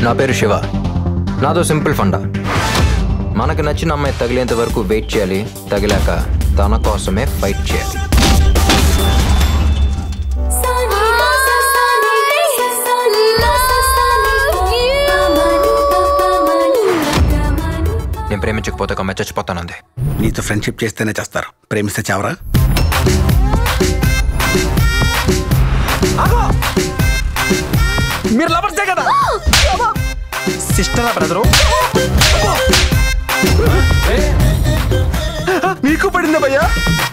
నా పేరు శివ నాదో సింపుల్ ఫండా మనకు నచ్చిన అమ్మాయి తగిలేంత వరకు వెయిట్ చేయాలి తగిలాక తన కోసమే ఫైట్ చేయాలి నేను ప్రేమించకపోతే ఒక అమ్మాయి చచ్చిపోతానంది నీతో ఫ్రెండ్షిప్ చేస్తేనే చేస్తారు ప్రేమిస్తే చావరా మీరు లవర్సే కదా సిస్టర్ బ్రదరు మీకు పడిందా భయ్యా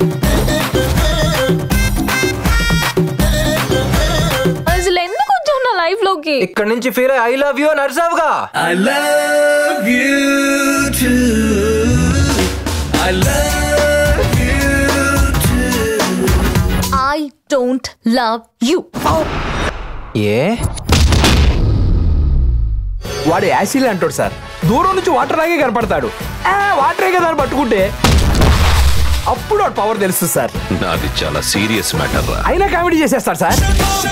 అసలు ఎందుకు వచ్చావు నా లైఫ్ లోకి ఇక్కడ నుంచి ఫీల్ ఐ లవ్ యూ అని అరిసావుగా ఐ డోంట్ లవ్ యూ ఏ వాడు యాసిల్ అంటాడు సార్ దూరం నుంచి వాటర్ లాగే కనపడతాడు ఆ, వాటరే కదా అని పట్టుకుంటే అప్పుడు వాడు పవర్ తెలుస్తుంది సార్ నాది చాలా సీరియస్ మ్యాటర్ రా అయినా కామెడీ చేసేస్తాడు సార్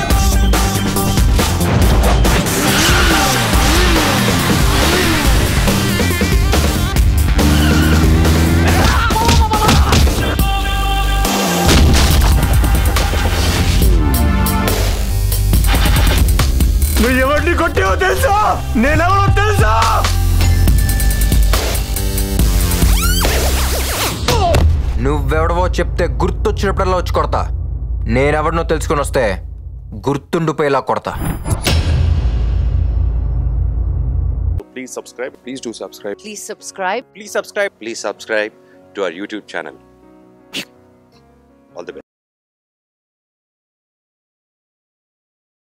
నువ్వు ఎవరిని కొట్టావో తెలుసా నేనెవరో తెలుసా నువ్వెవడవో చెప్తే గుర్తొచ్చినప్పుడల్లా వచ్చి కొడతా నేనెవడనో తెలుసుకొని వస్తే గుర్తుండిపోయేలా కొడతా please subscribe please do subscribe Please subscribe. please subscribe please subscribe to our youtube channel all the best